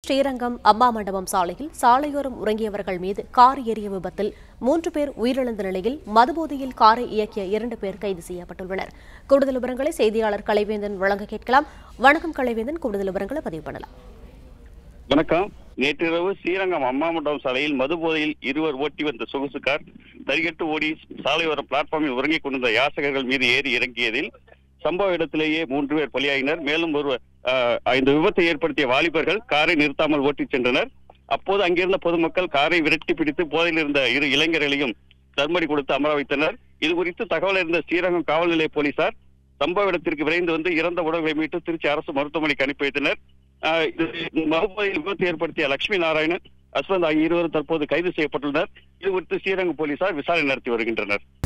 ஸ்ரீரங்கம் அம்மா மண்டபம் சாலையில் சாலையோரம் உறங்கியவர்கள் மீது கார் ஏறிய விபத்தில் மூன்று பேர் உயிரிழந்த நிலையில் மதுபோதையில் காரை இயக்கிய இரண்டு பேர் கைது செய்யப்பட்டுள்ளனர் கூடுதல் விவரங்களை செய்தியாளர் கலைவேந்தன் வழங்க கேட்கலாம் வணக்கம் கலைவேந்தன் கூடுதல் விவரங்களை பதிவு பண்ணலாம் வணக்கம் நேற்றிரவு ஸ்ரீரங்கம் அம்மா மண்டபம் சாலையில் மது போதையில் இருவர் ஓட்டி வந்த சொகுசு கார் தறிகட்டு ஓடி சாலையோர பிளாட்ஃபார்மில் உறங்கிக் கொண்டிருந்த யாசகர்கள் மீது ஏறி இறங்கியதில் சம்பவ இடத்திலேயே மூன்று பேர் பலியாகினர் மேலும் ஒரு ஆஹ், இந்த விபத்தை ஏற்படுத்திய வாலிபர்கள் காரை நிறுத்தாமல் ஓட்டிச் சென்றனர் அப்போது அங்கிருந்த பொதுமக்கள் காரை விரட்டி பிடித்து போதையில் இருந்த இரு இளைஞர்களையும் தர்மடி கொடுத்து அமர வைத்தனர் இது குறித்து தகவல் இருந்த ஸ்ரீரங்கம் காவல் நிலைய போலீசார் சம்பவ இடத்திற்கு விரைந்து வந்து இறந்த உடல்களை மீட்டு திருச்சி அரசு மருத்துவமனைக்கு அனுப்பி வைத்தனர் ஆஹ் இது மறுபடியில் விபத்து ஏற்படுத்திய லட்சுமி நாராயணன் அஸ்வந்த் ஆகிய இருவரும் தற்போது கைது செய்யப்பட்டுள்ளனர் இது குறித்து ஸ்ரீரங்கம் போலீசார் விசாரணை நடத்தி வருகின்றனர்